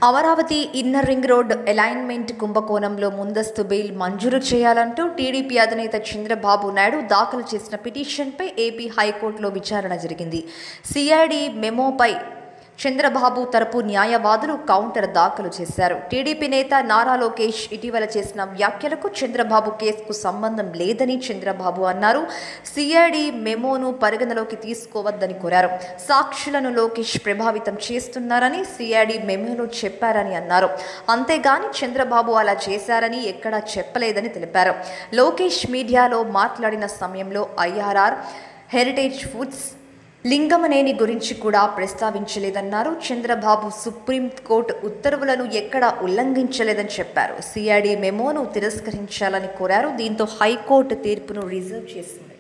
Amaravati inner ring road alignment కుంభకోణంలో ముందస్తు bail మంజూరు చేయాలంటూ టీడీపీ అధినేత చంద్రబాబు నాయుడు దాఖలు చేసిన పిటిషన్పై ఏపీ హైకోర్టులో విచారణ జరిగింది సిఐడి మెమోపై చంద్రబాబు తరపు న్యాయవాదులు కౌంటర్ దాఖలు చేశారు టీడీపీ నేత నారా లోకేష్ ఇటీవల చేసిన వ్యాఖ్యలకు చంద్రబాబు కేసుకు సంబంధం లేదని చంద్రబాబు అన్నారు సిఐడి మెమోను పరిగణలోకి తీసుకోవద్దని కోరారు సాక్షులను లోకేష్ ప్రభావితం చేస్తున్నారని సిఐడి మెమోలో చెప్పారని అన్నారు అంతేగాని చంద్రబాబు అలా చేశారని ఎక్కడా చెప్పలేదని తెలిపారు లోకేష్ మీడియాలో మాట్లాడిన సమయంలో ఐఆర్ఆర్ హెరిటేజ్ ఫుడ్స్ లింగమనేని గురించి కూడా ప్రస్తావించలేదన్నారు చంద్రబాబు సుప్రీంకోర్టు ఉత్తర్వులను ఎక్కడా ఉల్లంఘించలేదని చెప్పారు సిఐడి మెమోను తిరస్కరించాలని కోరారు దీంతో హైకోర్టు తీర్పును రిజర్వ్ చేసింది